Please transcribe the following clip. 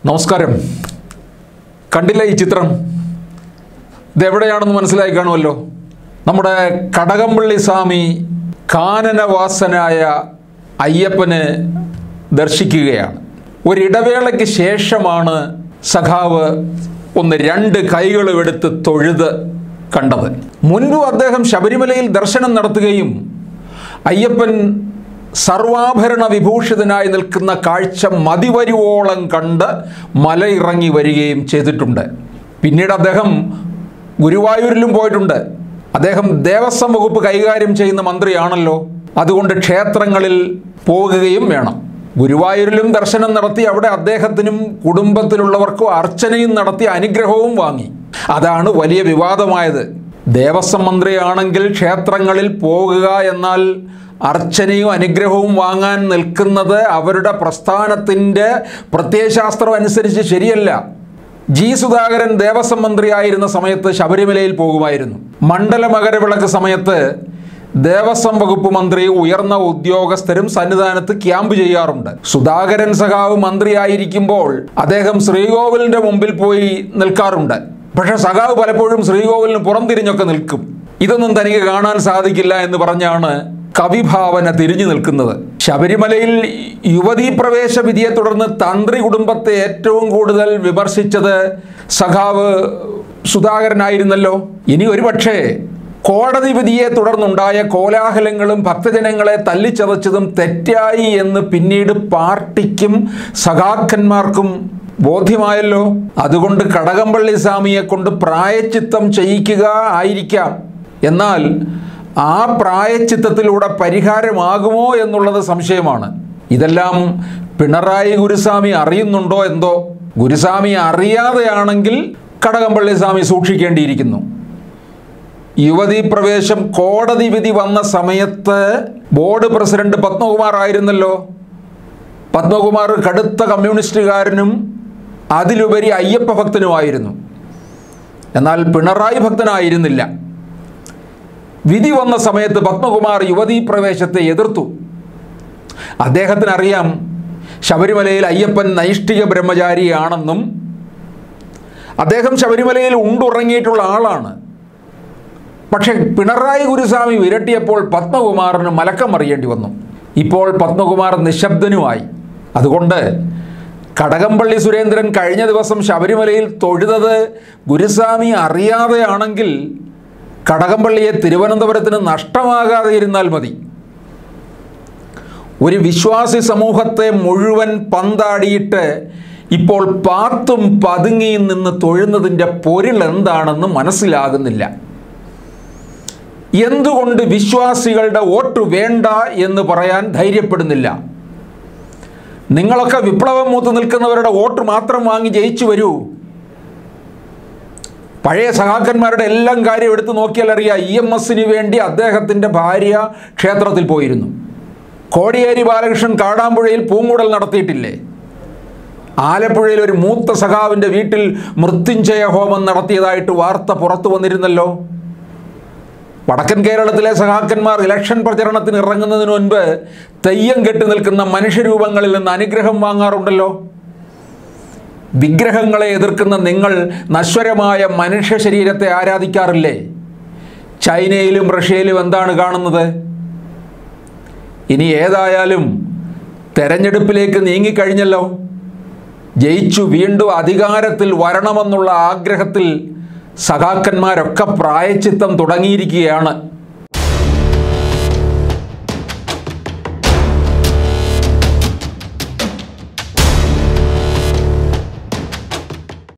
നമസ്കാരം കണ്ടില്ല ഈ ചിത്രം ഇതെവിടെയാണെന്ന് മനസ്സിലായി കാണുമല്ലോ നമ്മുടെ കടകംപള്ളി സ്വാമി കാനനവാസനായ അയ്യപ്പന് ദർശിക്കുകയാണ് ഒരിടവേളയ്ക്ക് ശേഷമാണ് സഖാവ് ഒന്ന് രണ്ട് കൈകളും എടുത്ത് തൊഴുത് കണ്ടത് മുൻപും അദ്ദേഹം ശബരിമലയിൽ ദർശനം നടത്തുകയും അയ്യപ്പൻ സർവാഭരണ വിഭൂഷിതനായി നിൽക്കുന്ന കാഴ്ച മതിവരുവോളം കണ്ട് മലയിറങ്ങി വരികയും ചെയ്തിട്ടുണ്ട് പിന്നീട് അദ്ദേഹം ഗുരുവായൂരിലും പോയിട്ടുണ്ട് അദ്ദേഹം ദേവസ്വം വകുപ്പ് കൈകാര്യം ചെയ്യുന്ന മന്ത്രിയാണല്ലോ അതുകൊണ്ട് ക്ഷേത്രങ്ങളിൽ പോകുകയും വേണം ഗുരുവായൂരിലും ദർശനം നടത്തി അവിടെ അദ്ദേഹത്തിനും കുടുംബത്തിലുള്ളവർക്കും അർച്ചനയും നടത്തി അനുഗ്രഹവും വാങ്ങി അതാണ് വലിയ വിവാദമായത് ദേവസ്വം മന്ത്രിയാണെങ്കിൽ ക്ഷേത്രങ്ങളിൽ പോകുക എന്നാൽ അർച്ചനയും അനുഗ്രഹവും വാങ്ങാൻ നിൽക്കുന്നത് അവരുടെ പ്രസ്ഥാനത്തിൻ്റെ പ്രത്യയശാസ്ത്രം അനുസരിച്ച് ശരിയല്ല ജി സുധാകരൻ ദേവസ്വം മന്ത്രിയായിരുന്ന സമയത്ത് ശബരിമലയിൽ പോകുമായിരുന്നു മണ്ഡല മകരവിളക്ക് സമയത്ത് ദേവസ്വം വകുപ്പ് മന്ത്രി ഉയർന്ന ഉദ്യോഗസ്ഥരും സന്നിധാനത്ത് ക്യാമ്പ് ചെയ്യാറുണ്ട് സുധാകരൻ സഖാവ് മന്ത്രിയായിരിക്കുമ്പോൾ അദ്ദേഹം ശ്രീകോവിലിന്റെ മുമ്പിൽ പോയി നിൽക്കാറുണ്ട് പക്ഷെ സഖാവ് പലപ്പോഴും ശ്രീകോവിലിന് പുറംതിരിഞ്ഞൊക്കെ നിൽക്കും ഇതൊന്നും തനിക്ക് കാണാൻ സാധിക്കില്ല എന്ന് പറഞ്ഞാണ് കവിഭാവന തിരിഞ്ഞു നിൽക്കുന്നത് ശബരിമലയിൽ യുവതീ പ്രവേശ വിധിയെ തുടർന്ന് തന്ത്രി കുടുംബത്തെ ഏറ്റവും കൂടുതൽ വിമർശിച്ചത് സഖാവ് സുധാകരനായിരുന്നല്ലോ ഇനി ഒരുപക്ഷേ കോടതി വിധിയെ തുടർന്നുണ്ടായ കോലാഹലങ്ങളും ഭക്തജനങ്ങളെ തല്ലിച്ചതച്ചതും തെറ്റായി എന്ന് പിന്നീട് പാർട്ടിക്കും സഖാക്കന്മാർക്കും ബോധ്യമായല്ലോ അതുകൊണ്ട് കടകംപള്ളി സ്വാമിയെ കൊണ്ട് പ്രായച്ചിത്തം ചെയ്യിക്കുക ആയിരിക്കാം എന്നാൽ ആ പ്രായച്ചിത്തത്തിലൂടെ പരിഹാരമാകുമോ എന്നുള്ളത് സംശയമാണ് ഇതെല്ലാം പിണറായി ഗുരുസ്വാമി അറിയുന്നുണ്ടോ എന്തോ ഗുരുസ്വാമി അറിയാതെയാണെങ്കിൽ കടകംപള്ളി സ്വാമി സൂക്ഷിക്കേണ്ടിയിരിക്കുന്നു യുവതീ പ്രവേശം കോടതി വിധി വന്ന സമയത്ത് ബോർഡ് പ്രസിഡന്റ് പത്മകുമാർ ആയിരുന്നല്ലോ പത്മകുമാർ കടുത്ത കമ്മ്യൂണിസ്റ്റുകാരനും അതിലുപരി അയ്യപ്പ ഭക്തനുമായിരുന്നു എന്നാൽ പിണറായി ഭക്തനായിരുന്നില്ല വിധി വന്ന സമയത്ത് പത്മകുമാർ യുവതീ പ്രവേശത്തെ എതിർത്തു അദ്ദേഹത്തിന് അറിയാം ശബരിമലയിൽ അയ്യപ്പൻ നൈഷ്ഠിക ബ്രഹ്മചാരിയാണെന്നും അദ്ദേഹം ശബരിമലയിൽ ഉണ്ടുറങ്ങിയിട്ടുള്ള ആളാണ് പക്ഷേ പിണറായി ഗുരുസ്വാമി വിരട്ടിയപ്പോൾ പത്മകുമാറിന് മലക്കം അറിയേണ്ടി വന്നു ഇപ്പോൾ പത്മകുമാർ നിശബ്ദനുമായി അതുകൊണ്ട് കടകംപള്ളി സുരേന്ദ്രൻ കഴിഞ്ഞ ദിവസം ശബരിമലയിൽ തൊഴുതത് ഗുരുസ്വാമി അറിയാതെയാണെങ്കിൽ കടകംപള്ളിയെ തിരുവനന്തപുരത്തിന് നഷ്ടമാകാതെ ഇരുന്നാൽ മതി ഒരു വിശ്വാസി സമൂഹത്തെ മുഴുവൻ പന്താടിയിട്ട് ഇപ്പോൾ പാത്തും പതുങ്ങിയും നിന്ന് തൊഴുന്നതിൻ്റെ പൊരുൾ എന്താണെന്ന് മനസ്സിലാകുന്നില്ല എന്തുകൊണ്ട് വിശ്വാസികളുടെ വോട്ട് വേണ്ട എന്ന് പറയാൻ ധൈര്യപ്പെടുന്നില്ല നിങ്ങളൊക്കെ വിപ്ലവം മൂത്ത് നിൽക്കുന്നവരുടെ വോട്ട് മാത്രം വാങ്ങി ജയിച്ചു വരൂ പഴയ സഹാക്കന്മാരുടെ എല്ലാം കാര്യം എടുത്തു നോക്കിയാൽ അറിയാം ഇ എം എസിന് വേണ്ടി അദ്ദേഹത്തിൻ്റെ ഭാര്യ ക്ഷേത്രത്തിൽ പോയിരുന്നു കോടിയേരി ബാലകൃഷ്ണൻ കാടാമ്പുഴയിൽ പൂങ്കുടൽ നടത്തിയിട്ടില്ലേ ആലപ്പുഴയിൽ ഒരു മൂത്ത സഖാവിൻ്റെ വീട്ടിൽ മൃത്യുഞ്ജയ ഹോമം നടത്തിയതായിട്ട് വാർത്ത പുറത്തു വന്നിരുന്നല്ലോ വടക്കൻ കേരളത്തിലെ സഹാക്കന്മാർ ഇലക്ഷൻ പ്രചരണത്തിന് ഇറങ്ങുന്നതിന് മുൻപ് തെയ്യം കെട്ടി നിൽക്കുന്ന മനുഷ്യരൂപങ്ങളിൽ നിന്ന് അനുഗ്രഹം വാങ്ങാറുണ്ടല്ലോ വിഗ്രഹങ്ങളെ എതിർക്കുന്ന നിങ്ങൾ നശ്വരമായ മനുഷ്യ ശരീരത്തെ ആരാധിക്കാറില്ലേ ചൈനയിലും റഷ്യയിലും എന്താണ് കാണുന്നത് ഇനി ഏതായാലും തെരഞ്ഞെടുപ്പിലേക്ക് നീങ്ങിക്കഴിഞ്ഞല്ലോ ജയിച്ചു വീണ്ടും അധികാരത്തിൽ വരണമെന്നുള്ള ആഗ്രഹത്തിൽ സഖാക്കന്മാരൊക്കെ പ്രായച്ചിത്തം തുടങ്ങിയിരിക്കുകയാണ്